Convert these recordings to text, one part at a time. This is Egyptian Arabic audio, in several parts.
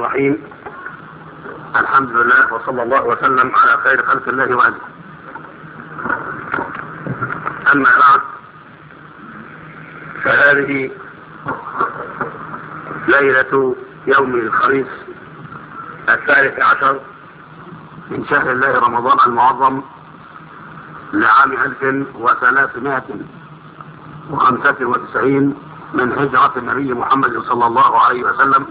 الرحيم الحمد لله وصلى الله وسلم على خير خلق الله وآله أما بعد فهذه ليلة يوم الخميس الثالث عشر من شهر الله رمضان المعظم لعام ألف وثلاثمائة وخمسة وتسعين من هجرة النبي محمد صلى الله عليه وسلم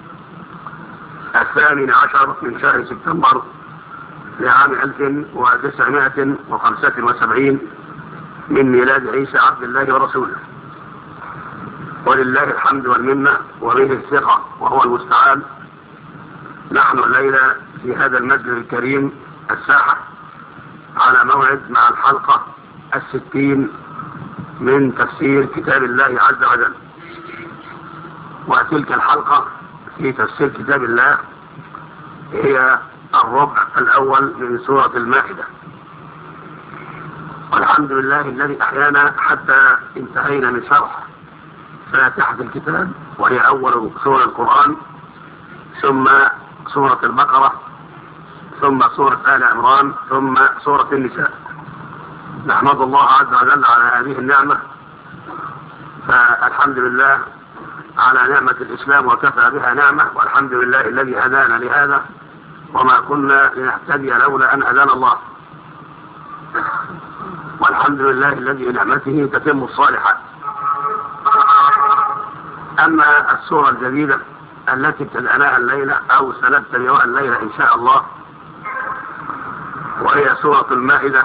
الثامن عشر من شهر سبتمبر لعام ألف وتسعمائة وخمسة وسبعين من ميلاد عيسى عبد الله ورسوله ولله الحمد والمنة وبه الثقة وهو المستعان نحن الليلة في هذا المسجد الكريم الساحة على موعد مع الحلقة الستين من تفسير كتاب الله عز وجل وتلك الحلقة في تفسير كتاب الله هي الربع الأول من سورة المائدة والحمد لله الذي أحيانا حتى انتهينا من شرح فاتحة الكتاب وهي أول سورة القرآن ثم سورة البقرة ثم سورة آل عمران ثم سورة النساء نحمد الله عز وجل على هذه النعمة فالحمد لله على نعمة الإسلام وكفى بها نعمة والحمد لله الذي هدانا لهذا وما كنا لنهتدي لولا أن هدانا الله والحمد لله الذي بنعمته تتم الصالحات أما السورة الجديدة التي ابتدأناها الليلة أو سنبتدئها الليلة إن شاء الله وهي سورة المائدة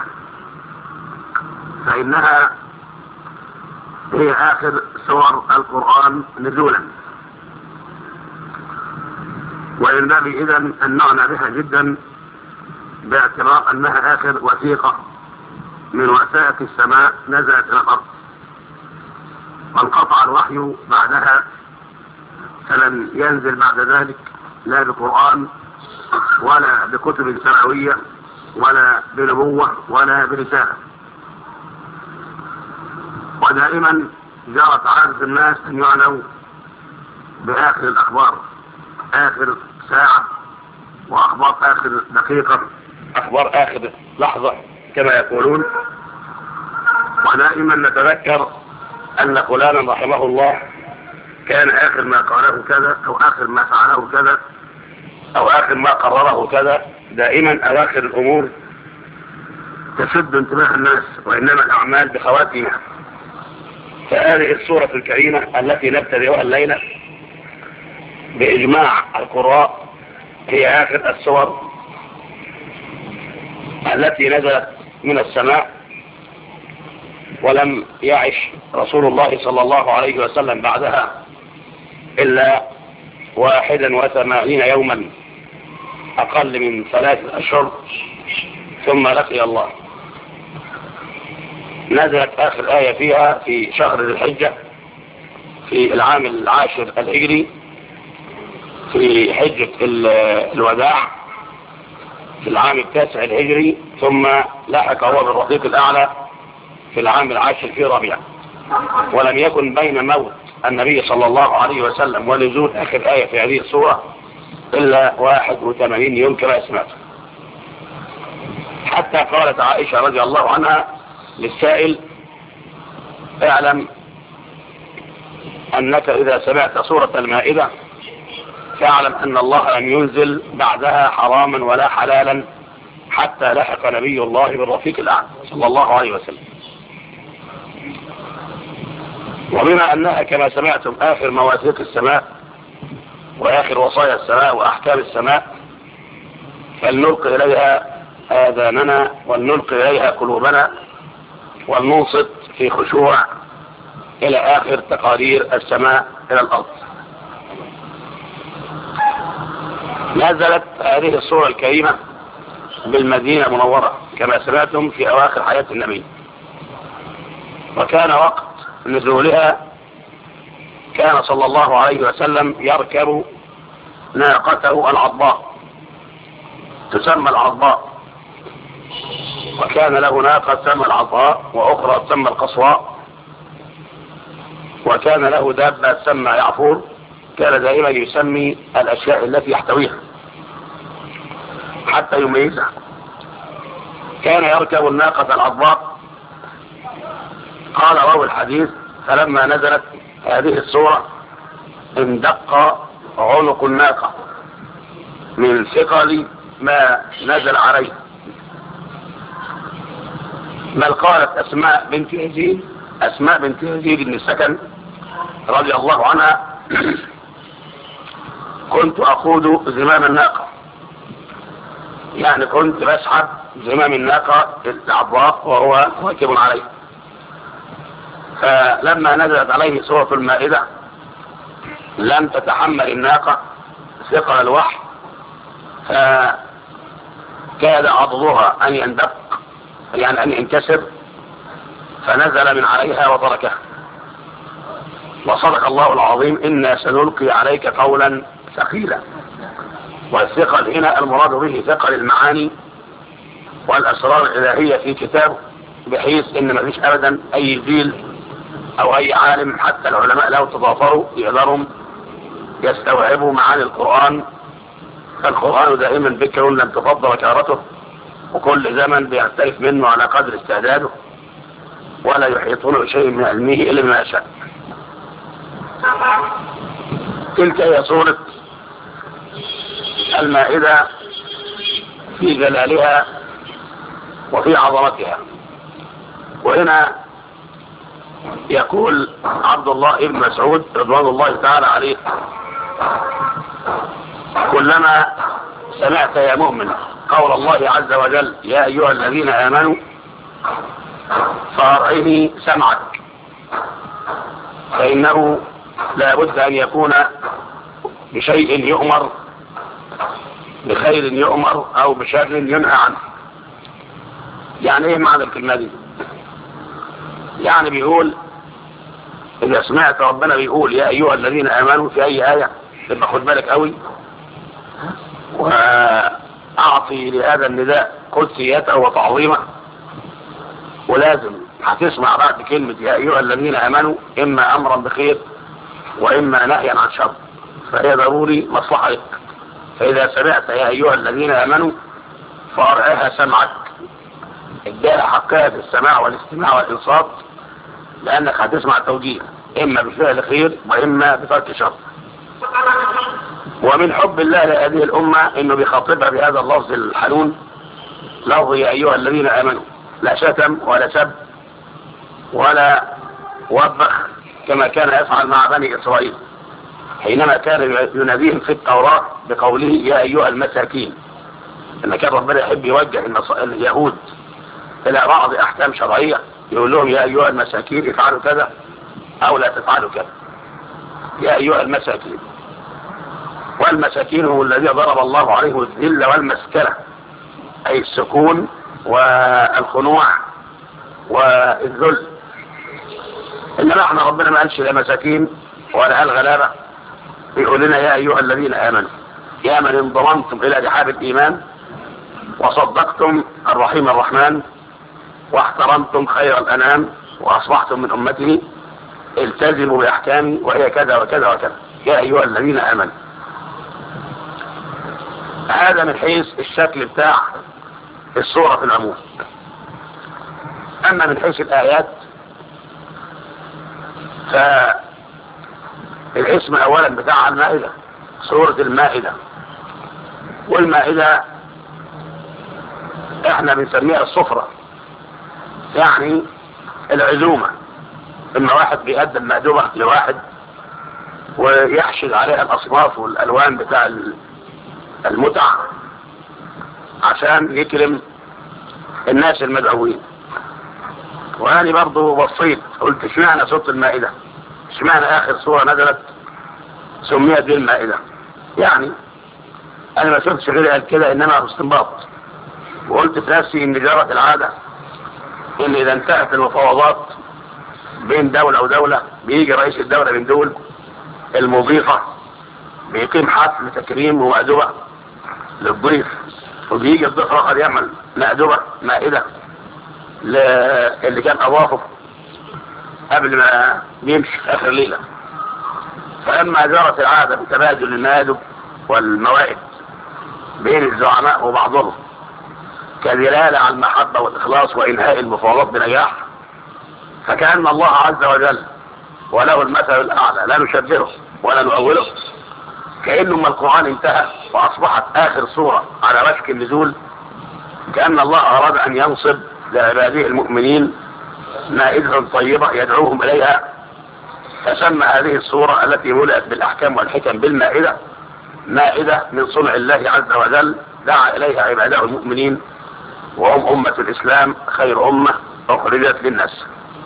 فإنها هي آخر سور القرآن نزولا وينبغي إذا أن نعنى بها جدا باعتبار أنها آخر وثيقة من وثائق السماء نزلت إلى الأرض وانقطع الوحي بعدها فلم ينزل بعد ذلك لا بقرآن ولا بكتب سماوية ولا بنبوة ولا برسالة ودائما جرت عادة الناس أن يعنوا بآخر الأخبار آخر ساعة وأخبار آخر دقيقة أخبار آخر لحظة كما يقولون ودائما نتذكر أن فلانا رحمه الله كان آخر ما قاله كذا أو آخر ما فعله كذا أو آخر ما قرره كذا دائما أواخر الأمور تشد انتباه الناس وإنما الأعمال بخواتمها فهذه السورة الكريمة التي نبتدئها الليلة بإجماع القراء هي آخر السور التي نزلت من السماء ولم يعش رسول الله صلى الله عليه وسلم بعدها إلا واحدا وثمانين يوما أقل من ثلاثة أشهر ثم لقي الله نزلت آخر آية فيها في شهر ذي الحجة في العام العاشر الهجري في حجة الوداع في العام التاسع الهجري ثم لحق هو بالرفيق الأعلى في العام العاشر في ربيع ولم يكن بين موت النبي صلى الله عليه وسلم ونزول آخر آية في هذه السورة إلا 81 يوم كما سمعت حتى قالت عائشة رضي الله عنها للسائل اعلم أنك إذا سمعت سورة المائدة فاعلم أن الله لم ينزل بعدها حراما ولا حلالا حتى لحق نبي الله بالرفيق الأعلى صلى الله عليه وسلم وبما أنها كما سمعتم آخر مواثيق السماء وآخر وصايا السماء وأحكام السماء فلنلقي إليها آذاننا ولنلقي إليها قلوبنا ولننصت في خشوع إلى آخر تقارير السماء إلى الأرض نزلت هذه الصورة الكريمة بالمدينة المنورة كما سمعتم في أواخر حياة النبي وكان وقت نزولها كان صلى الله عليه وسلم يركب ناقته العضاء تسمى العضاء وكان له ناقة تسمى العضاء وأخرى تسمى القصواء وكان له دابة تسمى يعفور كان دائما يسمي الأشياء التي يحتويها حتى يميزها كان يركب الناقة العضاء قال راوي الحديث فلما نزلت هذه الصورة اندق عنق الناقة من ثقل ما نزل عليه بل قالت أسماء بنت يزيد أسماء بنت يزيد بن السكن رضي الله عنها كنت أقود زمام الناقة يعني كنت بسحب زمام الناقة العضاء وهو راكب عليه فلما نزلت عليه سورة المائدة لم تتحمل الناقة ثقل الوحي فكاد عضدها أن يندق يعني أن ينكسر فنزل من عليها وتركها وصدق الله العظيم إنا سنلقي عليك قولا ثقيلا والثقل هنا المراد به ثقل المعاني والأسرار الإلهية في كتابه بحيث إن ما فيش أبدا أي جيل أو أي عالم حتى العلماء لو تضافروا يقدروا يستوعبوا معاني القرآن فالقرآن دائما ذكر لم تفضل كارته وكل زمن بيختلف منه على قدر استعداده ولا يحيطون بشيء من علمه إلا بما شاء تلك هي صورة المائدة في جلالها وفي عظمتها وهنا يقول عبد الله بن مسعود رضوان الله تعالى عليه كلما سمعت يا مؤمن قول الله عز وجل يا أيها الذين آمنوا فأرعه سمعك فإنه لا بد أن يكون بشيء يؤمر بخير يؤمر أو بشر ينهى عنه يعني ايه معنى الكلمة دي يعني بيقول إذا سمعت ربنا بيقول يا أيها الذين آمنوا في أي آية يبقى خد بالك قوي وأعطي لهذا النداء قدسيته وتعظيمه ولازم هتسمع بعد كلمة يا أيها الذين آمنوا إما أمرا بخير وإما نهيا عن شر فهي ضروري مصلحة لك فإذا سمعت يا أيها الذين آمنوا فأرعها سمعك اديها حقها في السماع والاستماع والإنصات لأنك هتسمع توجيه إما بفعل خير وإما بترك شر ومن حب الله لهذه الأمة إنه بيخاطبها بهذا اللفظ الحنون لفظ يا أيها الذين آمنوا لا شتم ولا سب ولا وبخ كما كان يفعل مع بني إسرائيل حينما كان يناديهم في التوراة بقوله يا أيها المساكين إن كان ربنا يحب يوجه اليهود إلى بعض أحكام شرعية يقول لهم يا أيها المساكين افعلوا كذا أو لا تفعلوا كذا يا أيها المساكين والمساكين هم الذين ضرب الله عليهم الذل والمسكنة أي السكون والخنوع والذل إنما احنا ربنا ما قالش لا مساكين ولا قال غلابة بيقول لنا يا أيها الذين آمنوا يا من انضممتم إلى رحاب الإيمان وصدقتم الرحيم الرحمن واحترمتم خير الأنام وأصبحتم من أمته التزموا بأحكامي وهي كذا وكذا وكذا يا أيها الذين آمنوا هذا من حيث الشكل بتاع الصورة في العموم أما من حيث الآيات فالاسم أولا بتاع المائدة سورة المائدة والمائدة احنا بنسميها الصفرة يعني العزومة اما واحد بيقدم مأدومة لواحد ويحشد عليها الأصناف والألوان بتاع المتع عشان يكرم الناس المدعوين وانا برضه بصيت قلت اشمعنى صوت المائدة اشمعنى اخر سورة نزلت سميت بالمائدة يعني انا ما شفتش غير قال كده انما استنباط وقلت في نفسي ان جرت العادة ان اذا انتهت المفاوضات بين دولة ودولة بيجي رئيس الدولة من دول المضيفة بيقيم حفل تكريم ومأدبة للضيف وبيجي الضيف الاخر يعمل مأدبة مائدة اللي كان اضافه قبل ما بيمشي اخر ليلة فلما جرت العادة بتبادل المادب والموائد بين الزعماء وبعضهم كدلالة على المحبة والإخلاص وإنهاء المفاوضات بنجاح فكأن الله عز وجل وله المثل الأعلى لا نشبهه ولا نؤوله كأنه ما القرآن انتهى وأصبحت آخر سورة على وشك النزول كأن الله أراد أن ينصب لعباده المؤمنين مائدة طيبة يدعوهم إليها فسمى هذه السورة التي ملأت بالأحكام والحكم بالمائدة مائدة من صنع الله عز وجل دعا إليها عباده المؤمنين وهم أمة الإسلام خير أمة أخرجت للناس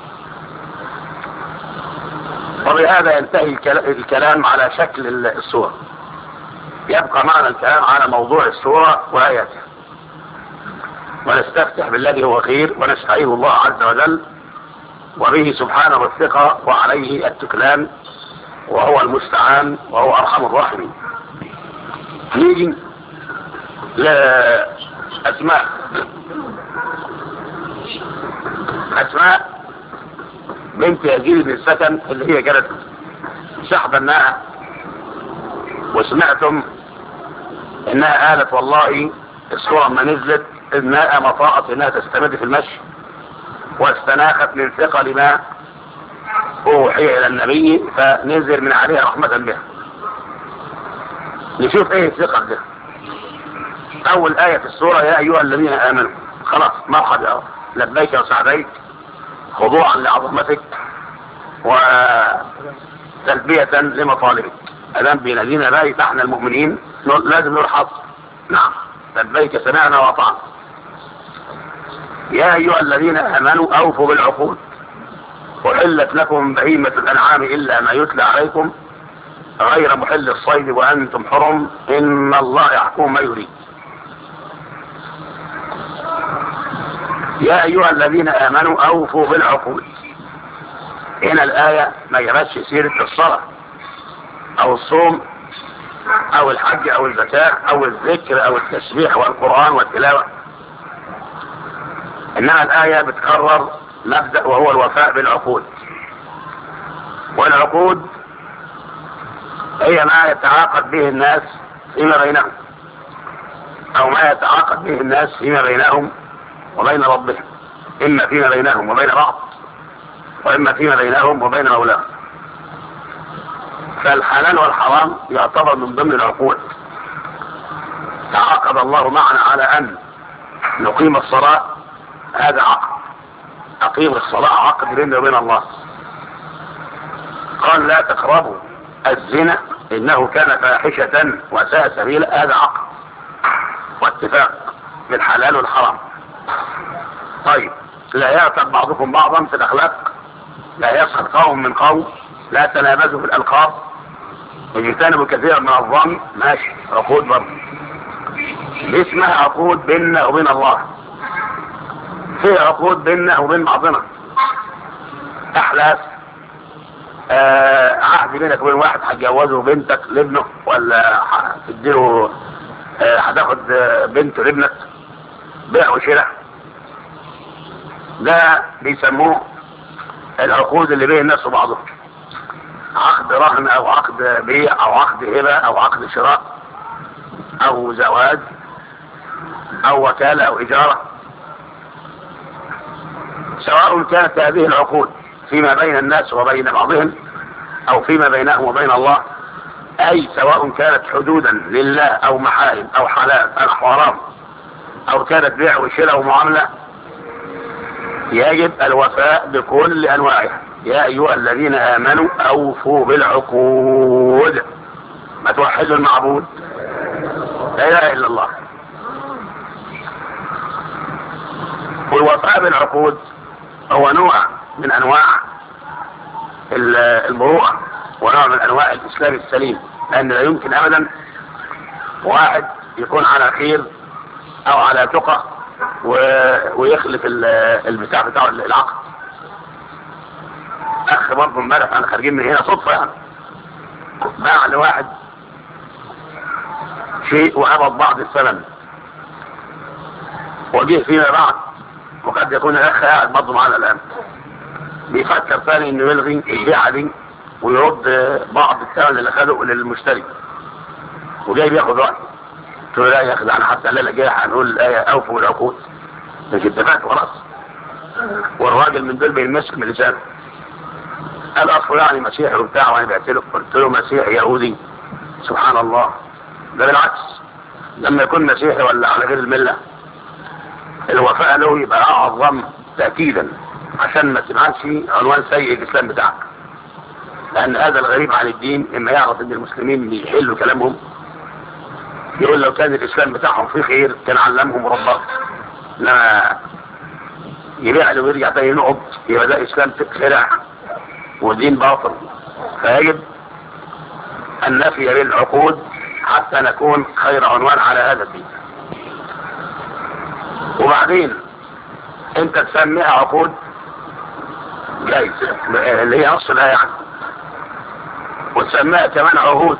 وبهذا ينتهي الكلام على شكل السورة يبقى معنى الكلام على موضوع السورة وآياتها ونستفتح بالذي هو خير ونستعين الله عز وجل وبه سبحانه الثقة وعليه التكلان وهو المستعان وهو أرحم الراحمين نيجي لأسماء أسماء بنت يزيد بن السكن اللي هي كانت سحب الناء وسمعتم انها قالت والله الصورة ما نزلت انها ما طاقت انها تستمد في المشي واستناخت من ثقل ما اوحي الى النبي فنزل من عليها رحمة بها نشوف ايه الثقل ده اول اية في السورة يا ايها الذين امنوا خلاص مرحبا لبيك وسعديك خضوعا لعظمتك وتلبية لمطالبك ادام بينادينا بقى احنا المؤمنين لازم نرحب نعم لبيك سمعنا واطعنا يا ايها الذين امنوا اوفوا بالعقود احلت لكم بهيمة الانعام الا ما يتلى عليكم غير محل الصيد وانتم حرم ان الله يحكم ما يريد يا ايها الذين امنوا اوفوا بالعقود هنا الايه ما جابتش سيره الصلاه او الصوم او الحج او الزكاه او الذكر او التسبيح والقران والتلاوه انما الايه بتكرر مبدا وهو الوفاء بالعقود والعقود هي ما يتعاقد به الناس فيما بينهم او ما يتعاقد به الناس فيما بينهم وبين ربهم اما فيما بينهم وبين بعض واما فيما بينهم وبين مولاهم فالحلال والحرام يعتبر من ضمن العقود تعاقد الله معنا على ان نقيم الصلاة هذا عقد اقيم الصلاة عقد بيننا وبين الله قال لا تقربوا الزنا انه كان فاحشة وساء سبيلا هذا عقد واتفاق بالحلال والحرام طيب لا يعتب بعضكم بعضا في الاخلاق لا يسخر قوم من قوم لا تنابزوا في الالقاب اجتنبوا كثيرا من الظن ماشي عقود برضه دي اسمها عقود بيننا وبين الله في عقود بيننا وبين بعضنا احلاف آه عهد بينك وبين واحد هتجوزه بنتك لابنه ولا هتديله آه هتاخد بنته لابنك بيع وشراء ده بيسموه العقود اللي بين الناس وبعضهم عقد رهن او عقد بيع او عقد هبه او عقد شراء او زواج او وكاله او اجاره سواء كانت هذه العقود فيما بين الناس وبين بعضهم او فيما بينهم وبين الله اي سواء كانت حدودا لله او محارم او حلال او حرام او كانت بيع وشراء ومعامله يجب الوفاء بكل انواعها يا ايها الذين امنوا اوفوا بالعقود ما توحدوا المعبود لا اله الا الله والوفاء بالعقود هو نوع من انواع المروءه ونوع من انواع الاسلام السليم لان لا يمكن ابدا واحد يكون على خير او على تقى و... ويخلف البتاع بتاعه العقد اخ برضه امبارح انا خارجين من هنا صدفه يعني باع لواحد شيء وقبض بعض الثمن وجه فيما بعد وقد يكون الاخ قاعد برضه معانا الان بيفكر ثاني انه يلغي البيعه دي ويرد بعض الثمن اللي خده للمشتري وجاي بياخد رأي قلت له لا يا اخي ده انا حتى الليله جاي هنقول الايه اوفوا العقود مش اتفقت خلاص والراجل من دول بيمسك من لسانه قال اصله يعني مسيحي وبتاع وانا بعت له قلت له مسيحي يهودي سبحان الله ده بالعكس لما يكون مسيحي ولا على غير المله الوفاء له يبقى اعظم تاكيدا عشان ما تبعتش عنوان سيء الاسلام بتاعك لان هذا الغريب عن الدين اما يعرف ان المسلمين بيحلوا كلامهم يقول لو كان الاسلام بتاعهم فيه خير كان علمهم ربهم لما يبيع له ويرجع تاني نقط يبقى ده اسلام خدع ودين باطل فيجب النفي بالعقود حتى نكون خير عنوان على هذا الدين وبعدين انت تسميها عقود جايز اللي هي نص الايه يعني وتسميها كمان عهود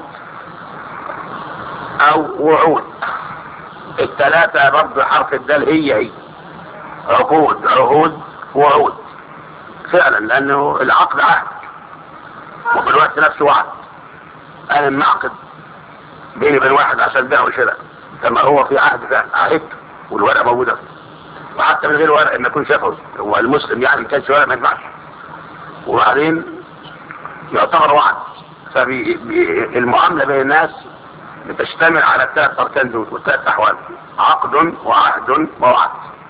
او وعود الثلاثة برضه حرف الدال هي هي عقود عهود وعود فعلا لانه العقد عهد وفي الوقت نفسه وعد انا المعقد بيني وبين واحد عشان بيع وشراء كما هو في عهد فعلا عهدت والورقه موجوده وحتى من غير ورق ما يكون شافه هو المسلم يعني ما كانش ورق ما ينفعش وبعدين يعتبر وعد فالمعامله بين الناس بتشتمل على الثلاث اركان دول والثلاث احوال عقد وعهد ووعد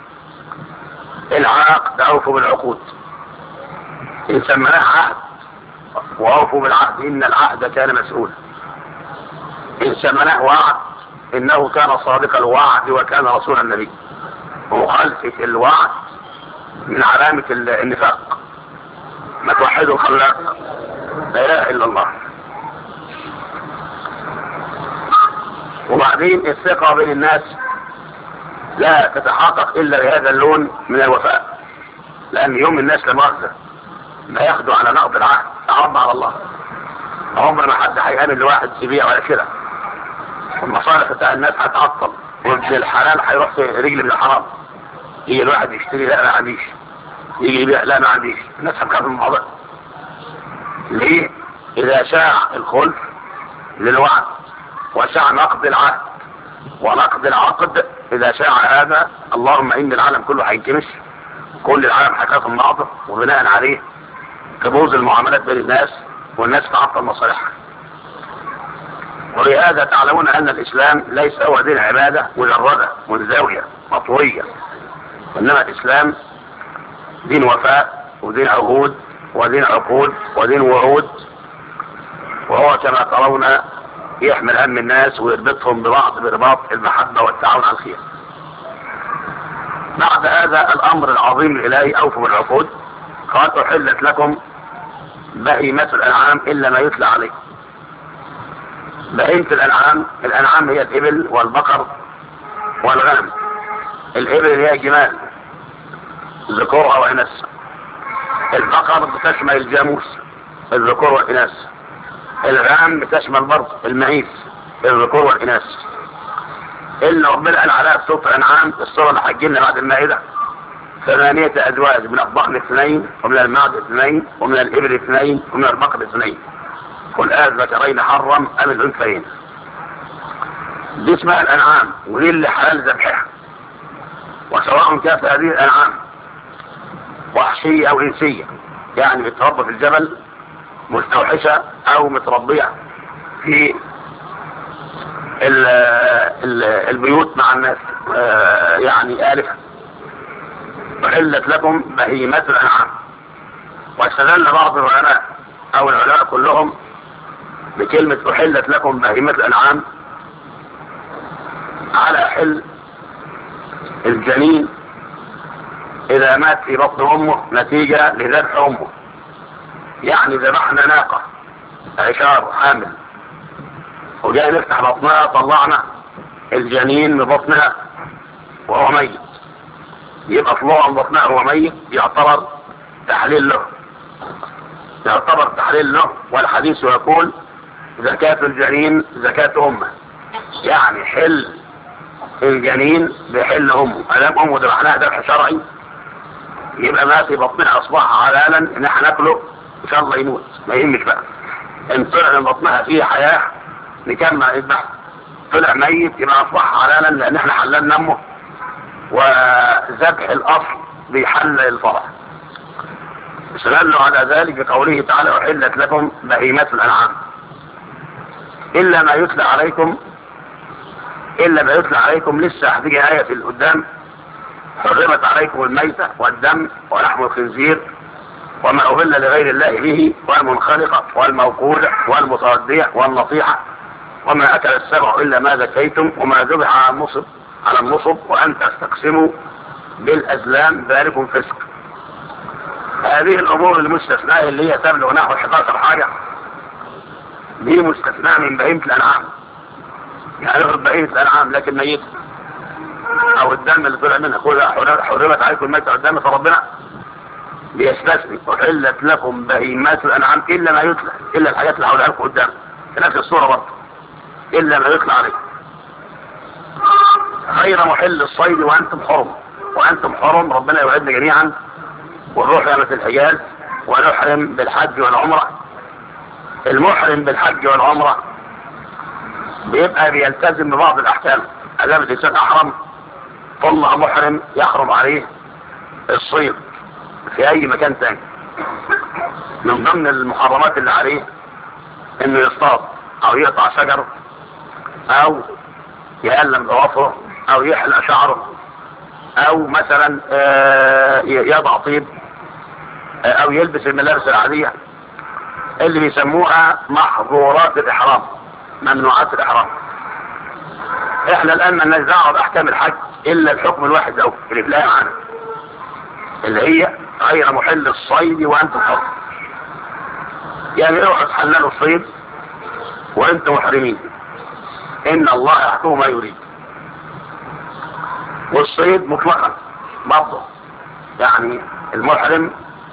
العقد اوفوا بالعقود ان سمناه عهد واوفوا بالعهد ان العهد كان مسؤولا ان سمناه وعد انه كان صادق الوعد وكان رسول النبي ومخالفة الوعد من علامة النفاق ما توحدوا الخلاق لا اله الا الله وبعدين الثقة بين الناس لا تتحقق الا بهذا اللون من الوفاء لان يوم الناس لمؤاخذة ما ياخدوا على نقض العهد تعرض على الله عمر ما حد هيقابل لواحد يبيع ولا كده المصالح بتاع الناس هتعطل وابن الحلال هيروح في رجل من الحرام يجي الواحد يشتري لا ما عنديش يجي يبيع لا ما عنديش الناس هتخاف من بعضها ليه؟ اذا شاع الخلف للوعد وشاع نقض العهد ونقض العقد اذا شاع هذا اللهم ان العالم كله هينكمش كل العالم هيخاف من بعضه وبناء عليه تبوظ المعاملات بين الناس والناس تعطل مصالحها ولهذا تعلمون ان الاسلام ليس هو دين عباده مجرده منزويه مطويه وانما الاسلام دين وفاء ودين عهود ودين عقود ودين وعود وهو كما ترون يحمل هم الناس ويربطهم ببعض برباط المحبه والتعاون على الخير. بعد هذا الامر العظيم الالهي اوفوا بالعقود قال احلت لكم بهيمه الانعام الا ما يتلى عليكم. بهيمة الأنعام الأنعام هي الإبل والبقر والغنم الإبل هي الجمال ذكورها وإناثها البقر بتشمل الجاموس الذكور والإناث الغنم بتشمل برضه المعيز الذكور والإناث إلا ربنا قال عليها في سورة الأنعام السورة اللي هتجيلنا بعد المائدة ثمانية أزواج من الضأن اثنين ومن المعد اثنين ومن الإبل اثنين ومن البقر اثنين قل الذكرين حرم ام الانثيين دي اسمها الانعام ودي اللي حلال ذبحها وسواء كانت هذه الانعام وحشية او انسية يعني متربى في الجبل مستوحشة او متربية في ال ال البيوت مع الناس آه يعني آلفة أحلت لكم بهيمة الأنعام واستدل بعض العلماء أو العلماء كلهم بكلمة أحلت لكم بهيمة الأنعام على حل الجنين إذا مات في بطن أمه نتيجة لذبح أمه يعني ذبحنا ناقة عشار حامل وجاي نفتح بطنها طلعنا الجنين من بطنها وهو ميت يبقى طلوع من بطنها وهو ميت يعتبر تحليل له يعتبر تحليل له والحديث يقول زكاة الجنين زكاة أمه يعني حل الجنين بحل أمه أدام أمه ذبحناها ذبح شرعي يبقى ما في بطنها أصبح حلالا إن احنا ناكله إن شاء الله يموت ما يهمش بقى ان طلع من بطنها فيه حياة نكمل يذبح طلع ميت يبقى اصبح حلالا لان احنا حللنا امه وذبح الاصل بيحلل الفرع استدلوا على ذلك بقوله تعالى احلت لكم بهيمات الانعام الا ما يتلى عليكم الا ما يتلى عليكم لسه هتيجي ايه في القدام حرمت عليكم الميتة والدم ولحم الخنزير وما أهل لغير الله به والمنخلقة والموقولة والمتردية والنطيحة وما أكل السبع إلا ما ذكيتم وما ذبح على النصب على النصب وأن تستقسموا بالأزلام ذلكم فسق هذه الأمور المستثناء اللي هي تبلغ نحو 11 حاجة دي مستثناء من بهيمة الأنعام يعني غير بهيمة الأنعام لكن ميت أو الدم اللي طلع منها كلها حرمت عليكم الميتة والدم فربنا بيستثني أحلت لكم بهيمات الأنعام إلا ما يتلى إلا الحاجات اللي هقولها لكم قدام في نفس الصورة برضه إلا ما يتلى عليكم غير محل الصيد وأنتم حرم وأنتم حرم ربنا يوعدنا جميعا ونروح يوم الحجاز ونحرم بالحج والعمرة المحرم بالحج والعمرة بيبقى بيلتزم ببعض الأحكام أدام الإنسان أحرم طلع محرم يحرم عليه الصيد في أي مكان تاني من ضمن المحرمات اللي عليه إنه يصطاد أو يقطع شجر أو يألم ضوافره أو يحلق شعره أو مثلا يضع طيب أو يلبس الملابس العادية اللي بيسموها محظورات الإحرام ممنوعات الإحرام احنا الآن ما دعوه بأحكام الحج إلا الحكم الواحد أو اللي بلاقي معانا اللي هي غير محل الصيد وأنتم حر يعني اوعوا تحللوا الصيد وأنتم محرمين إن الله يحكم ما يريد والصيد مطلقا برضه يعني المحرم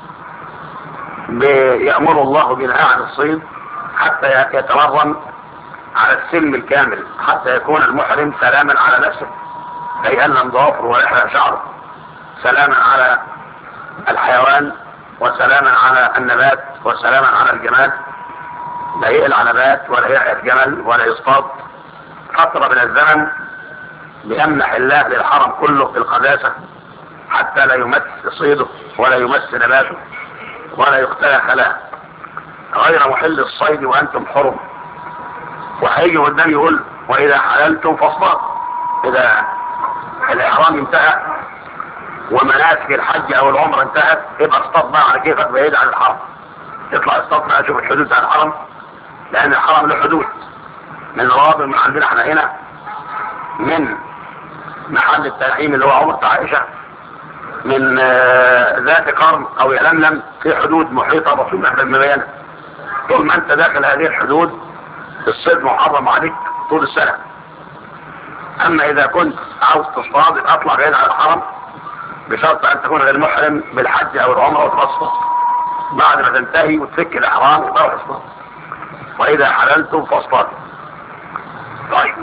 يأمر الله بنهاء عن الصيد حتى يتمرن على السلم الكامل حتى يكون المحرم سلاما على نفسه لا يألم ضوافره ولا يحرق شعره سلاما على الحيوان وسلاما على النبات وسلاما على الجمال لا يقلع نبات ولا يعرف جمل ولا يصطاد فترة من الزمن بيمنح الله للحرم كله القداسة حتى لا يمس صيده ولا يمس نباته ولا يختلى خلاه غير محل الصيد وانتم حرم وهيجي قدام يقول واذا حللتم فاصطاد اذا الاحرام انتهى ومناسك الحج او العمره انتهت يبقى اصطاد بقى على كيفك بعيد عن الحرم يطلع اصطاد بقى شوف الحدود بتاع الحرم لان الحرم له حدود من روابط من عندنا احنا هنا من محل التنعيم اللي هو عمرة عائشة من ذات قرن او يلملم في حدود محيطة بسيطة بالمبينة طول ما انت داخل هذه الحدود الصيد محرم عليك طول السنة اما اذا كنت عاوز تصطاد اطلع بعيد عن الحرم بشرط ان تكون غير محرم بالحج او العمرة وتصطاد بعد ما تنتهي وتفك الاحرام تروح تصطاد واذا حللتم فاصطادوا طيب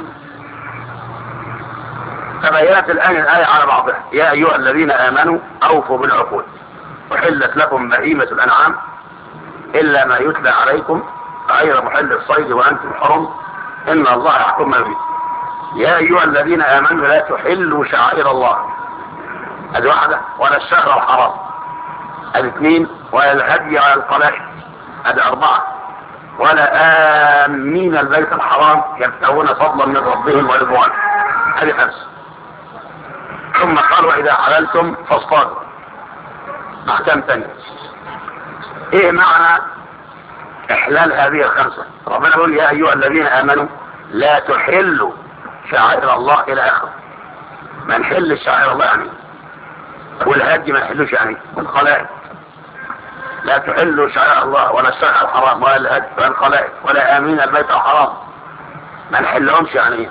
تبينت الآن الآية على بعضها يا أيها الذين آمنوا أوفوا بالعقود وحلت لكم بهيمة الأنعام إلا ما يتلى عليكم غير محل الصيد وأنتم حرم إن الله يحكم ما يريد يا أيها الذين آمنوا لا تحلوا شعائر الله هذه واحدة ولا الشهر الحرام هذه اثنين ولا الهدي ولا القلائد هذه أربعة ولا آمين البيت الحرام يبتغون فضلا من ربهم ورضوانا هذه خمسة ثم قال وإذا حللتم فاصطادوا أحكام تانية إيه معنى إحلال هذه الخمسة ربنا يقول يا أيها الذين آمنوا لا تحلوا شعائر الله إلى آخره ما نحل شعائر الله يعني والهدي ما نحلوش يعني والخلائق لا تحلوا شعائر الله ولا الشرع الحرام ولا الهدي ولا الخلائق ولا آمين البيت الحرام ما نحلهمش يعني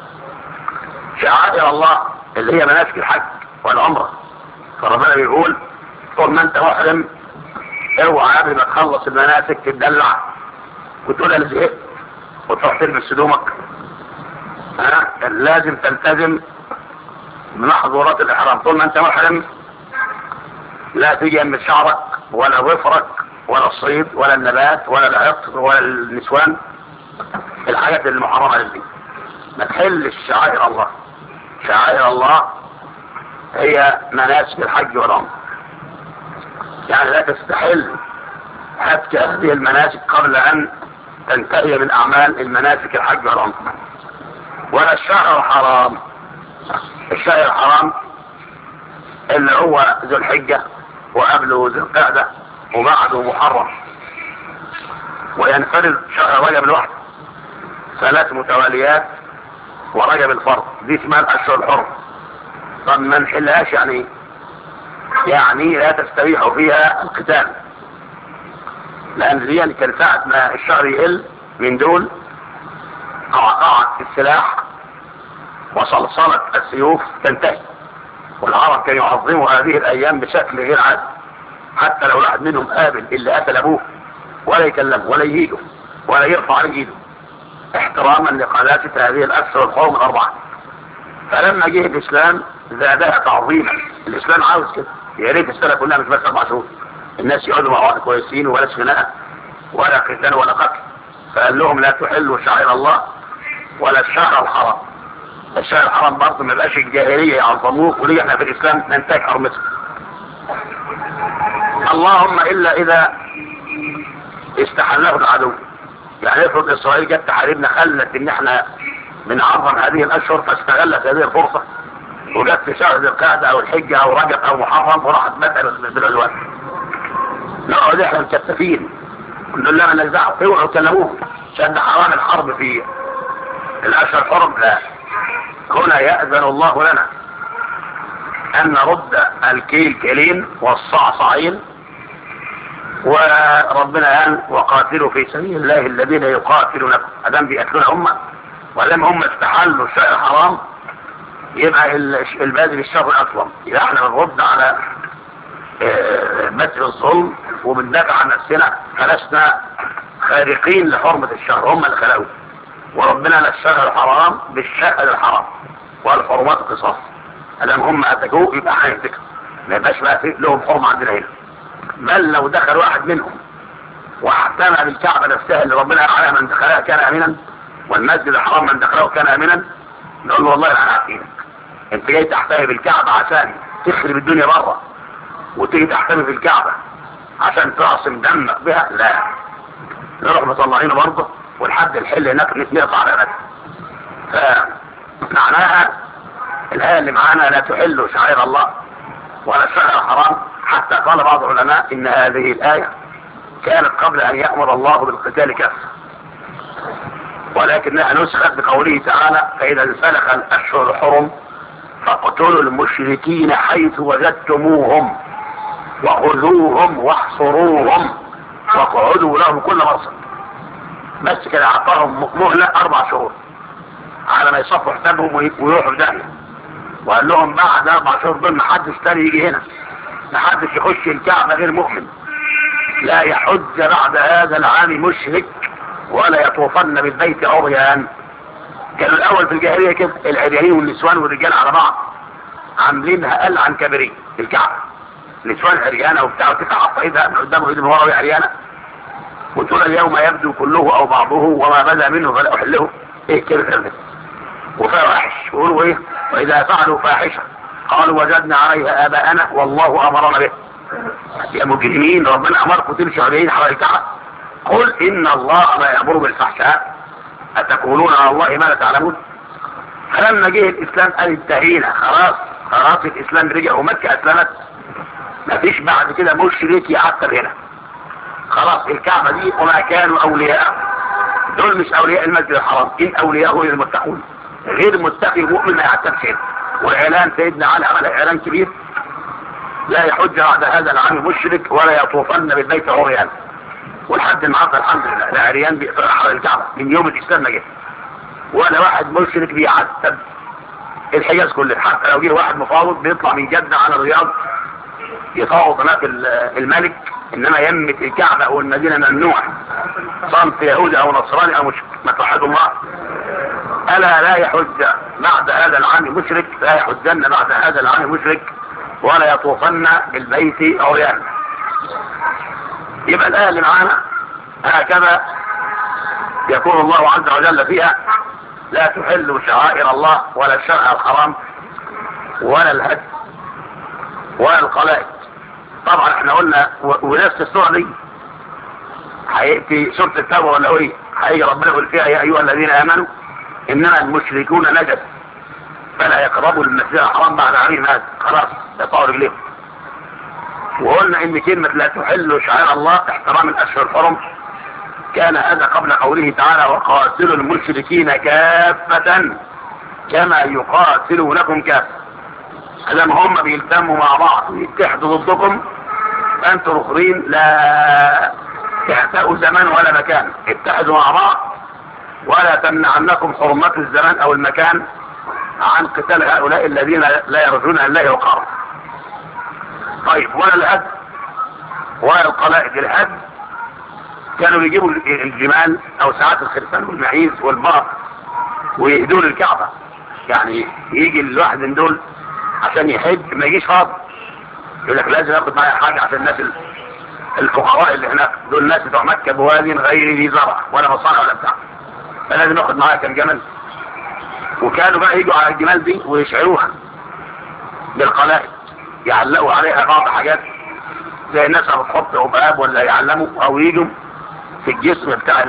شعائر الله اللي هي مناسك الحج والعمرة فربنا بيقول طول ما انت محرم اوعى قبل ما تخلص المناسك تدلع وتقول انا زهقت وتروح تلبس هدومك ها لازم تلتزم بمحظورات الاحرام طول ما انت محرم لا تجمد شعرك ولا ظفرك ولا الصيد ولا النبات ولا العطر ولا النسوان الحاجات المحرمة للدين ما تحلش شعائر الله شعائر الله هي مناسك الحج والعمر يعني لا تستحل حتى هذه المناسك قبل ان تنتهي من اعمال المناسك الحج والعمر ولا الشهر الحرام الشهر الحرام اللي هو ذو الحجة وقبله ذو القعدة وبعده محرم وينفرد شهر رجب لوحده ثلاث متواليات ورجب الفرض دي اسمها الاشهر الحرم طب ما نحلهاش يعني يعني لا تستريح فيها القتال لان دي كان ساعة ما الشهر يقل من دول قعقعت السلاح وصلصلة السيوف تنتهي والعرب كانوا يعظموا هذه الايام بشكل غير عادي حتى لو واحد منهم قابل اللي قتل ابوه ولا يكلمه ولا يهيده ولا يرفع عليه ايده احتراما لقداسة هذه الاشهر الحرم الاربعه فلما جه الاسلام زادها تعظيما الاسلام عاوز كده يا ريت السنه كلها مش بس اربع شهور الناس يقعدوا مع بعض كويسين ولا خناقه ولا قتال ولا قتل فقال لهم لا تحلوا شعائر الله ولا الشهر الحرام الشهر الحرام برضه ما يبقاش الجاهليه يعظموه وليه احنا في الاسلام ننتهك حرمته اللهم الا اذا استحله العدو يعني افرض اسرائيل جت تحاربنا خلت ان احنا بنعظم هذه الاشهر فاستغلت هذه الفرصه وجت في شهر ذي القعده او الحجه او رجب او محرم وراحت مثلا بالعدوان نقعد احنا مكتفين نقول لها مالناش دعوه اوعوا تكلموه عشان ده حرام الحرب في الاشهر الحرم لا هنا يأذن الله لنا أن نرد الكيل كيلين والصعصعين وربنا قال وقاتلوا في سبيل الله الذين يقاتلونكم أدام بيقتلون أمة ولم هم استحلوا الشيء الحرام يبقى البادئ بالشر أصلا يبقى احنا بنرد على مثل الظلم وبندافع عن نفسنا فلسنا خارقين لحرمة الشهر هم اللي خلقوه وربنا للشهر الحرام بالشهر الحرام والحرمات قصاص ادام هم اتكوه يبقى هيفتكر ما يبقاش بقى في لهم حرمه عندنا هنا بل لو دخل واحد منهم واحتمى بالكعبه نفسها اللي ربنا قال عليها من دخلها كان امنا والمسجد الحرام من دخله كان امنا نقول له والله انا عارفينك انت جاي تحتمي بالكعبه عشان تخرب الدنيا بره وتيجي تحتمي بالكعبه عشان تعصم دمك بها لا نروح مطلعينه برضه ولحد الحل هناك نقطع على فمعناها الآية اللي معانا لا تحل شعائر الله ولا الشهر الحرام حتى قال بعض العلماء إن هذه الآية كانت قبل أن يأمر الله بالقتال كافة ولكنها نسخت بقوله تعالى فإذا انسلخ الأشهر الحرم فاقتلوا المشركين حيث وجدتموهم وخذوهم واحصروهم واقعدوا لهم كل مرصد بس كده اعطاهم مهلة اربع شهور على ما يصفوا حسابهم ويروحوا في داهية وقال لهم بعد اربع شهور دول محدش تاني يجي هنا محدش يخش الكعبة غير مؤمن لا يحج بعد هذا العام مشرك ولا يطوفن بالبيت عريان كانوا الاول في الجاهلية كده العريانين والنسوان والرجال على بعض عاملينها قل عن كبري في الكعبة نسوان عريانة وبتاع وتقع ايدها من قدامه ايد من ورا وهي عريانة وتقول اليوم يبدو كله او بعضه وما بدا منه فلا احله ايه كده كده وفاحش يقولوا ايه واذا فعلوا فاحشة قالوا وجدنا عليها اباءنا والله امرنا به يا مجرمين ربنا امركم تمشوا عليين حوالي الكعبة قل ان الله لا يامر بالفحشاء اتقولون على الله ما لا تعلمون فلما جه الاسلام قال انتهينا خلاص خلاص الاسلام رجع ومكة اسلمت مفيش بعد كده مشرك يعتب هنا خلاص الكعبة دي وما كانوا اولياء دول مش اولياء المسجد الحرام ان اولياءه المتقون غير متقي مؤمن ما يعتبش هنا واعلان سيدنا علي عمل اعلان كبير لا يحج بعد هذا العام مشرك ولا يطوفن بالبيت عريان ولحد النهارده الحمد لله لا عريان بيقطع حول الكعبه من يوم الاسلام ما جه ولا واحد مشرك بيعتب الحجاز كلها حتى لو جه واحد مفاوض بيطلع من جده على الرياض يفاوض هناك الملك انما يمة الكعبة او المدينة ممنوع صنف يهودي او نصراني او مشرك ما توحدوا الله الا لا يحج بعد هذا العام مشرك لا يحجن بعد هذا العام مشرك ولا يطوفن بالبيت عريان يبقى الآية اللي معانا هكذا يكون الله عز وجل فيها لا تحل شعائر الله ولا الشرع الحرام ولا الهدي ولا القلائد طبعا احنا قلنا ونفس السورة دي هيأتي سورة التوبة ولا ايه هيجي ربنا يقول فيها يا ايها الذين امنوا انما المشركون نجس فلا يقربوا المسجد الحرام بعد عامهم هذا خلاص يقطعوا رجليهم وقلنا ان كلمة لا تحل شعائر الله احترام الاشهر الحرم كان هذا قبل قوله تعالى وقاتلوا المشركين كافة كما يقاتلونكم كافة لما هم بيلتموا مع بعض ويتحدوا ضدكم انتوا الاخرين لا تهتأوا زمان ولا مكان اتحدوا مع بعض ولا تمنعنكم حرمات الزمان او المكان عن قتال هؤلاء الذين لا يرجون الله وقارا طيب ولا الهد ولا القلائد الهد كانوا يجيبوا الجمال او ساعات الخرفان والمعيز والبقر ويهدون الكعبة يعني يجي الواحد من دول عشان يحج ما يجيش فاضي يقول لك لازم ياخد معايا حاجة عشان الناس الفقراء اللي هناك دول الناس بتوع مكة بوادي غير ذي زرع ولا مصانع ولا بتاع فلازم ياخد معايا كم جمل وكانوا بقى يجوا على الجمال دي ويشعروها بالقلائد يعلقوا عليها بعض حاجات زي الناس بتحط عباب ولا يعلموا او يجوا في الجسم بتاع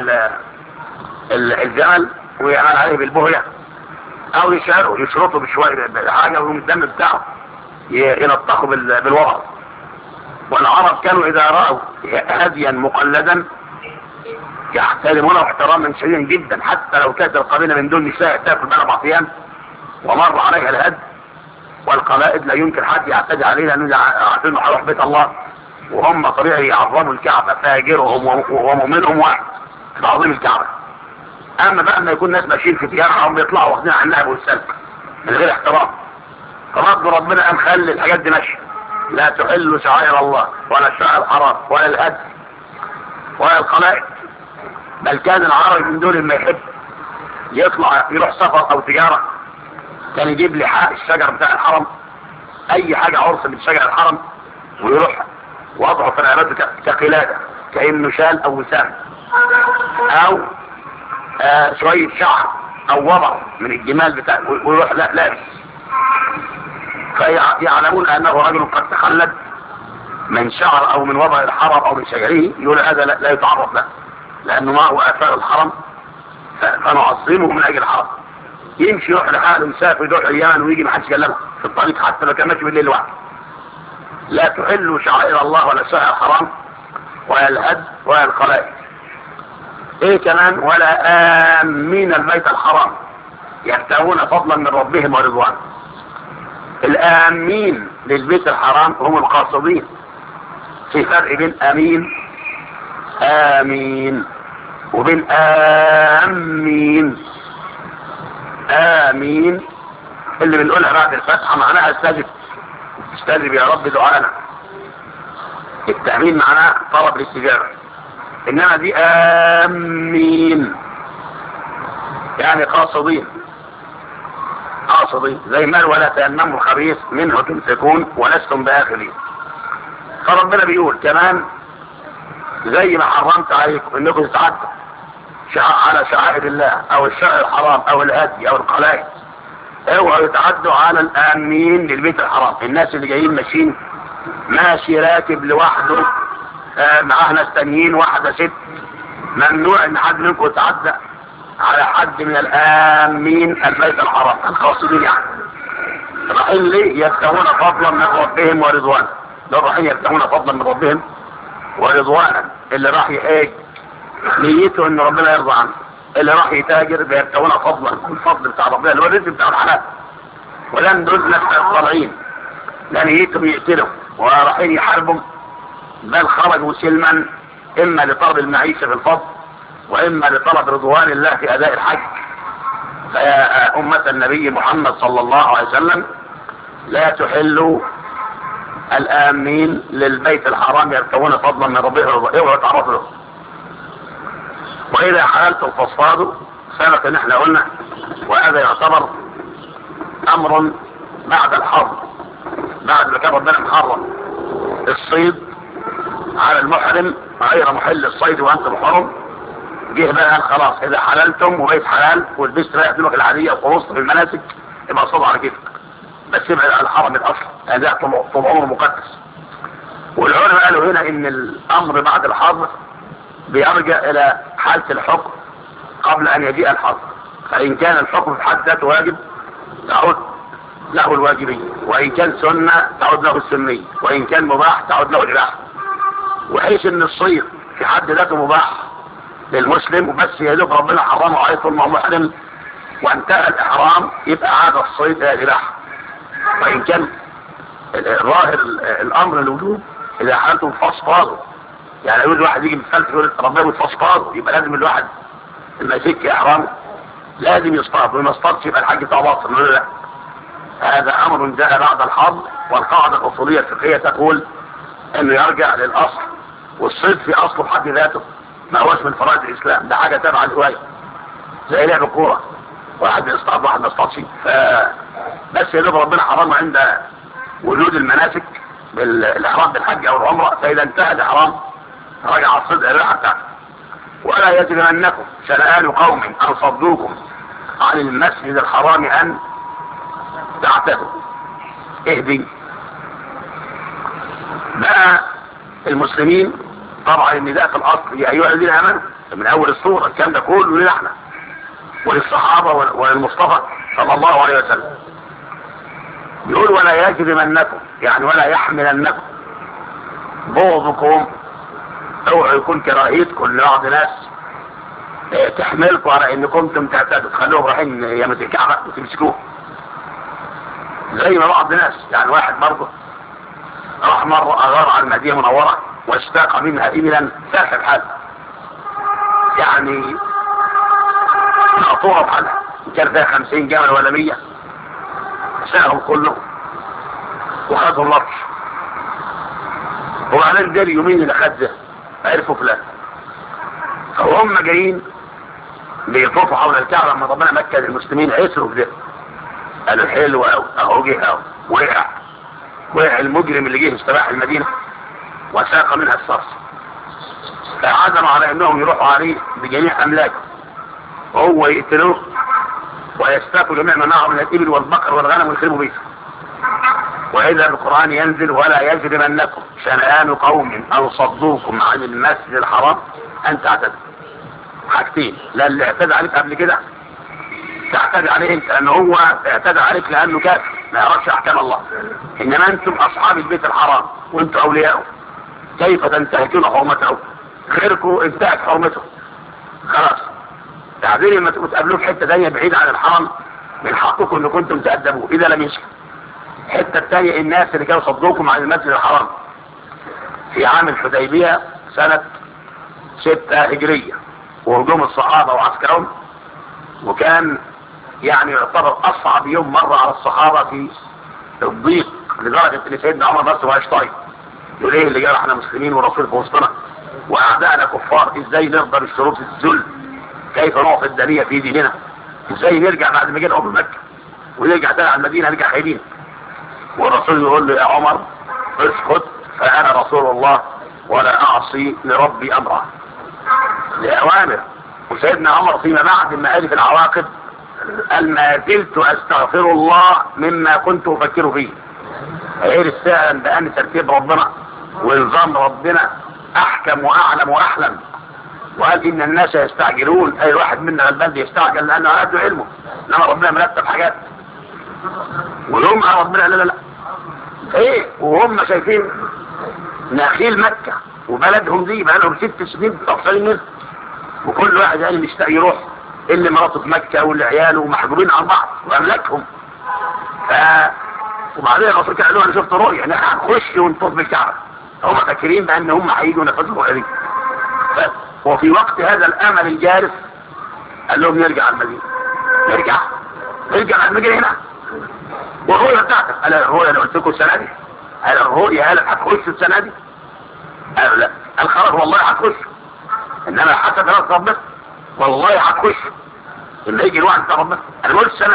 الجمل ويعمل عليه بالبهية او يشعروا يشرطوا بشوية حاجة ويقوم الدم بتاعه ينطقوا بالوضع والعرب كانوا اذا رأوا هديا مقلدا يحترمونه احتراما شديدا جدا حتى لو كانت القبيلة من دون نساء تاكل بين اربع ايام ومر عليها الهد والقلائد لا يمكن حد يعتدي عليه لانه عارفين انه هيروح بيت الله وهم طبيعي يعظموا الكعبة فاجرهم ومؤمنهم واحد تعظيم الكعبة اما بقى لما يكون ناس ماشيين في تجارهم بيطلعوا واخدين عن النهب والسلك من غير احترام فرب ربنا قام خلي الحاجات دي ماشيه لا تحل شعائر الله ولا الشعر الحرام ولا الهد ولا القلائد بل كان العربي من دول ما يحب يطلع يروح سفر او تجارة كان يجيب لي حق الشجر بتاع الحرم اي حاجة عرس من شجر الحرم ويروح وضعه في رقبته كقلادة كأنه شال او وسام او آه شوية شعر او وضع من الجمال بتاع ويروح لا لابس فيعلمون انه رجل قد تخلد من شعر او من وضع الحرم او من شجره يقول هذا لا, لا يتعرف له لانه ما هو اثار الحرم فنعظمه من اجل الحرم يمشي يروح لحاله يسافر يروح اليمن ويجي ما حدش يكلمه في الطريق حتى لو كان ماشي بالليل لوحده لا تحلوا شعائر الله ولا شعائر الحرام ولا الهد ولا القلائد ايه كمان ولا امين البيت الحرام يبتغون فضلا من ربهم ورضوانه الامين للبيت الحرام هم القاصدين في فرق بين امين امين وبين امين امين اللي بنقولها بعد الفتحة معناها استجب استجب يا رب دعانا التأمين معناه طلب الاستجابة انما دي امين يعني قاصدين قاصدين زي ما ولا تأمموا الخبيث منه تمسكون ولستم باخرين فربنا بيقول كمان زي ما حرمت عليكم انكم تتعدوا على شعائر الله او الشعر الحرام او الهدي او القلائد اوعوا يتعدوا على الامين للبيت الحرام الناس اللي جايين ماشيين ماشي راكب لوحده آه معاه ناس تانيين واحده ست ممنوع ان حد منكم يتعدى على حد من الامين البيت الحرام القاصدين يعني رايحين ليه يبتغون فضلا من ربهم ورضوانا دول رايحين يبتغون فضلا من ربهم ورضوانا اللي راح يحج نيته ان ربنا يرضى عنه اللي راح يتاجر بيبتغون فضلا الفضل بتاع ربنا اللي هو الرزق بتاع الحلال ولم دول ناس طالعين لا نيتهم يقتلوا ورايحين يحاربوا بل خرجوا سلما اما لطلب المعيشه في الفضل واما لطلب رضوان الله في اداء الحج فيا امه النبي محمد صلى الله عليه وسلم لا تحلوا الامين للبيت الحرام يبتغون فضلا من ربهم اوعوا تعرفوا له واذا حللتم فاصطادوا سبق ان احنا قلنا وهذا يعتبر امر بعد الحرب بعد ما كان ربنا محرم الصيد على المحرم غير محل الصيد وانتم حرم جه بقى قال خلاص اذا حللتم وبقيت حلال ولبست بقى هدومك العاديه وخلصت في المناسك يبقى صوب على كده بس يبعد عن الحرم الاصل يعني ده طول طول عمره مقدس والعلماء قالوا هنا ان الامر بعد الحظر بيرجع الى حالة الحكم قبل ان يجيء الحظر فان كان الحكم في حد ذاته واجب تعود له الواجبية وان كان سنة تعود له السنية وان كان مباح تعود له الاباحة وحيث ان الصيد في حد ذاته مباح للمسلم وبس يدوب ربنا حرمه عليه طول ما هو محرم وانتهى الاحرام يبقى عاد الصيد الى الاباحة وان كان الظاهر الامر الوجوب اذا حالته فاصفاده يعني يقول الواحد يجي متفلت يقول ربنا متفاصفاده يبقى لازم الواحد لما يفك احرام لازم يصطاد وما اصطادش يبقى الحج بتاعه باطل نقول لا هذا امر جاء بعد الحظ والقاعده الاصوليه الفقهيه تقول انه يرجع للاصل والصيد في اصله بحد ذاته ما هوش من فرائض الاسلام ده حاجه تابعه للهوايه زي لعب الكوره واحد بيصطاد واحد ما يصطادش ف بس يا دوب ربنا حرمه عند وجود المناسك بالاحرام بالحج او العمره فاذا انتهى الاحرام رجع الصدق الراحه بتاعته ولا يجرمنكم شنآن قوم ان صدوكم عن المسجد الحرام ان تعتدوا اهدي بقى المسلمين طبعا النداء في الاصل يا ايها الذين امنوا من اول الصوره الكلام ده كله لنا احنا وللصحابه وللمصطفى صلى الله عليه وسلم يقول ولا يجرمنكم يعني ولا يحملنكم بغضكم اوعوا يكون كراهيتكم لبعض ناس اه تحملكم على انكم كنتم تعتدوا تخلوهم رايحين يمة الكعبة وتمسكوه زي ما بعض الناس يعني واحد برضه راح مرة اغار على المدينة المنورة واستاق منها ابلا ساحب حال يعني مقطوعة بحالها كان فيها خمسين جمل ولا مية ساهم كله وخدوا اللطش وبعدين ده اليومين اللي خد ده عرفوا فلان فهم جايين بيطوفوا حول الكعبة لما ربنا مكن المسلمين عسروا في ده قالوا حلو قوي اهو جه اهو وقع وقع المجرم اللي جه استباح المدينة وساق منها الصرص فعزموا على انهم يروحوا عليه بجميع املاكه وهو يقتلوه ويستاكوا جميع ما معه من الإبل والبقر والغنم ويخربوا بيته وإذا القرآن ينزل ولا يجرمنكم شنآن قوم أو صدوكم عن المسجد الحرام أن تعتدوا حاجتين لا اللي اعتدى عليك قبل كده تعتدي عليه انت لان هو اعتدى عليك لانه كافر ما يعرفش احكام الله انما انتم اصحاب البيت الحرام وانتم اولياؤه كيف تنتهكون حرمته خيركم انتهت حرمته خلاص بعدين لما تقابلوه في حته ثانيه بعيد عن الحرم من حقكم ان كنتم تأدبوه اذا لم يسكت الحته الثانيه الناس اللي كانوا صدوكم عن المسجد الحرام في عام الحديبيه سنه ستة هجرية وهجوم الصحابة وعسكرهم وكان يعني يعتبر أصعب يوم مر على الصحابة في الضيق لدرجة ان سيدنا عمر بس ما طايق يقول ايه اللي جرى احنا مسلمين والرسول في وسطنا واعدائنا كفار ازاي نرضى بالشروط الذل كيف نعطي الدنيا في ديننا ازاي نرجع بعد ما جينا ام مكة ونرجع تاني على المدينة نرجع خايبين والرسول يقول له يا عمر اسكت فانا رسول الله ولا اعصي لربي امره لأوامر وسيدنا عمر فيما بعد ما قال في العواقب قال ما زلت استغفر الله مما كنت افكر فيه عرف فعلا بان ترتيب ربنا ونظام ربنا احكم واعلم واحلم وقال ان الناس يستعجلون اي واحد منا غلبان يستعجل لانه عنده علمه انما ربنا مرتب حاجات ويوم ربنا لا لا لا ايه وهم شايفين نخيل مكة وبلدهم دي بقى لهم ست سنين متقصرين منها وكل واحد يعني مشتاق يروح اللي مراته في مكة واللي عياله محجوبين عن بعض واملاكهم ف وبعدين الرسول كان قال له انا شفت رؤيا احنا هنخش ونطوف بالكعبه هم فاكرين بان هم هيجوا ينفذوا الرؤيا دي ف... وفي وقت هذا الامل الجارف قال لهم نرجع على المدينه نرجع نرجع على المدينه هنا والرؤيا بتاعتك قال الرؤيا اللي قلت لكم السنه دي قال الرؤيا قالت هتخش السنه دي قالوا لا قال خلاص والله هتخش انما حسب راس ربنا والله هتخش اللي يجي الوقت بتاع ربنا انا قلت سنه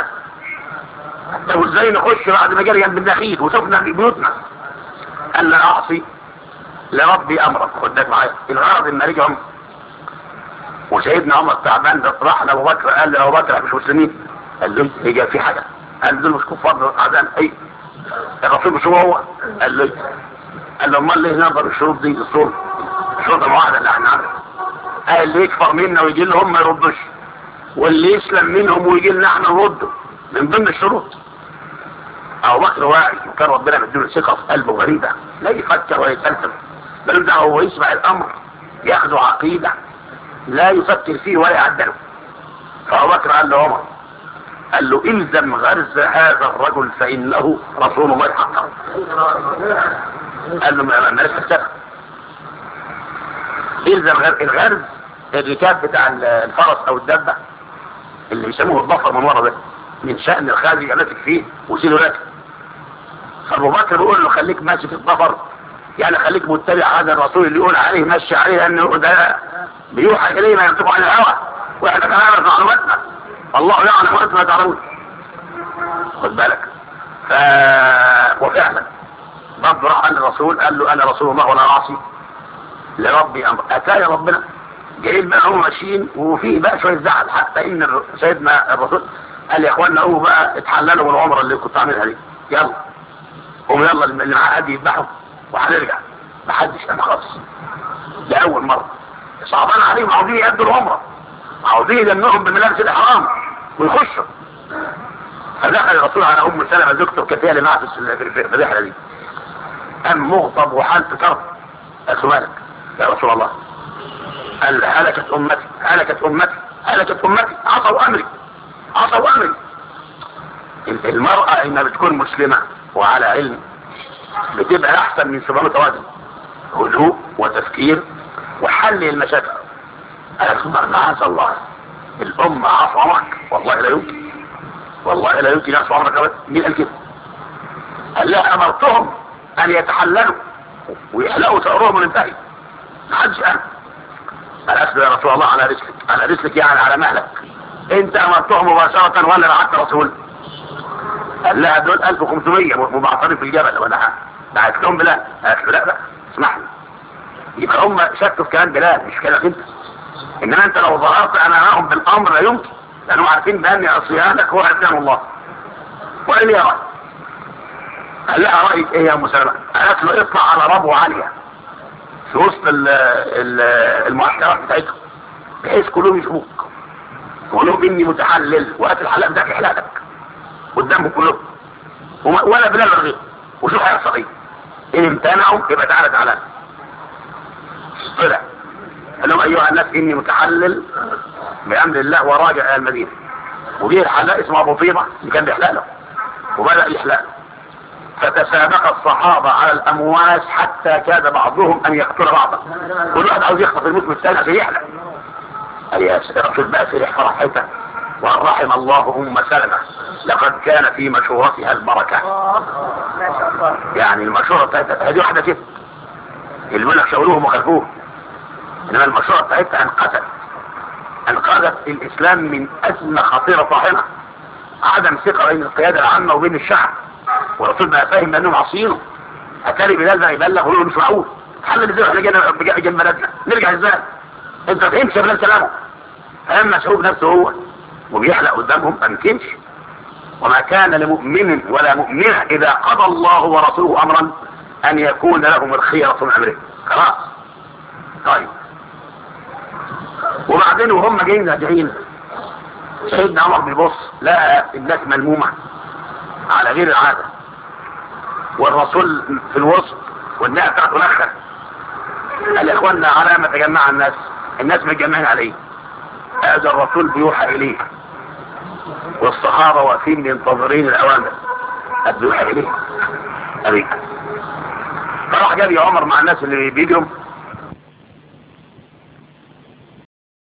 طب ازاي نخش بعد ما جري جنب النخيل وشفنا بيوتنا قال لا اعصي لربي امرك خد بالك معايا الغرض ان رجعهم وسيدنا عمر تعبان ده راح لابو بكر قال له ابو بكر مش مسلمين قال له هي في حاجه قال له مش كفار تعبان اي الرسول مش هو هو قال له قال له امال ليه نظر الشروط دي الصوم الشروط الواحده اللي احنا عارفها قال اللي يكفر منا ويجي لهم ما يردوش واللي يسلم منهم ويجي لنا احنا نرده من ضمن الشروط ابو بكر واعي وكان ربنا مديله ثقه في قلبه غريبه لا يفكر ولا يتفلسف بل ده هو يسمع الامر ياخذ عقيده لا يفكر فيه ولا يعدله فابو بكر قال له عمر قال له الزم غرز هذا الرجل فانه رسول الله حقا قال له ما ما لسه اشتغل الزم غرز الغرز الركاب بتاع الفرس او الدبه اللي بيسموه الضفر من ورا ده من شأن الخارج يبقى ماسك فيه وسيله راكب فابو بكر بيقول له خليك ماشي في الضفر يعني خليك متبع هذا الرسول اللي يقول عليه مشي عليه انه ده بيوحى اليه ما ينطق عن الهوى واحنا نعرف معلوماتنا الله يعلم وانتم لا تعلمون خد بالك ف... وفعلا برضه راح قال الرسول قال له انا رسول الله ولا عاصي لربي امر اتايا ربنا جايين بقى هم ماشيين وفيه بقى شويه زعل حتى ان الر- سيدنا الرسول قال يا اخوانا قوموا بقى اتحللوا من العمره اللي كنت عاملها دي يلا قوموا يلا اللي معاه هدي يذبحوا وهنرجع محدش قام خالص لاول مره صعبان عليهم عاوزين يأدوا العمره عاوزين يلمهم بملابس الاحرام ويخشوا فدخل الرسول على ام سلمه زوجته كانت هي اللي معاه في الس- في- في الرحله دي قام مغضب وحالته كرب قال له مالك يا رسول الله قال هلكت امتي هلكت امتي هلكت امتي عصوا امري عصوا امري المرأة انها بتكون مسلمة وعلى علم بتبقى احسن من 700 وزن هدوء وتفكير وحل المشاكل قالت معاذ الله الأمة عصى عمرك والله لا يمكن والله لا يمكن يعصوا عمرك أبدا مين قال كده؟ قال لها أمرتهم أن يتحللوا ويحلقوا شعرهم وننتهي ما حدش قال قال أسلم يا رسول الله على رسلك على رسلك يعني على مهلك أنت أمرتهم مباشرة ولا بعت رسول؟ قال لها دول 1500 مبعثرين في الجبل ولا حاجة بعت لهم بلال قالت له لا لا اسمح لي يبقى هم شكوا في كلام بلال مش كلامك انت انما انت لو ظهرت امامهم بالامر لا يمكن لانهم عارفين بان عصيانك هو عصيان الله وقال لي يا راي قال لها رايك ايه يا ام سلمه؟ قالت له اطلع على ربوه عاليه في وسط ال- ال- المعسكرات بتاعتهم بحيث كلهم يشوفوك وقول لهم اني متحلل وقت الحلال بتاعك يحلالك قدامهم كلهم وما- ولا بلال ولا غيره وشوف هيحصل ايه ان امتنعوا يبقى تعالى تعالى طلع قال لهم ايها الناس اني متحلل بامر الله وراجع الى المدينه وجه الحلاق اسمه ابو طيبه اللي كان بيحلق له وبدا يحلق له فتسابق الصحابه على الامواس حتى كاد بعضهم ان يقتل بعضا كل واحد عاوز يخطف الموسم الثاني عشان يحلق قال يا رسول بقى فرح فرحته وان رحم الله ام سلمه لقد كان في مشورتها البركه ما شاء الله يعني المشورة بتاعتها هذه واحدة كده اللي بيقول لك شاوروهم وخلفوهم انما المشورة بتاعتها انقذت انقذت الاسلام من ازمة خطيرة طاحنة عدم ثقة بين القيادة العامة وبين الشعب والرسول بقى فاهم بانهم عاصينه اتاري بلال بقى يبلغ ويقول مش معقول حل ازاي احنا جينا بج- جنب بلدنا نرجع ازاي انت فهمت يا بلال كلامه فاهم مسعود نفسه هو وبيحلق قدامهم ما يمكنش وما كان لمؤمن ولا مؤمنة إذا قضى الله ورسوله أمرا أن يكون لهم الخيرة من أمره خلاص طيب وبعدين وهم جايين راجعين سيدنا عمر بيبص لقى الناس ملمومة على غير العادة والرسول في الوسط والناس بتاعته نخر قال يا اخوانا على ما تجمع الناس الناس متجمعين عليه هذا الرسول بيوحى اليه والصحابة واقفين منتظرين الأوامر قد يوحى إليه أبيك فراح جاب يا عمر مع الناس اللي بيجروا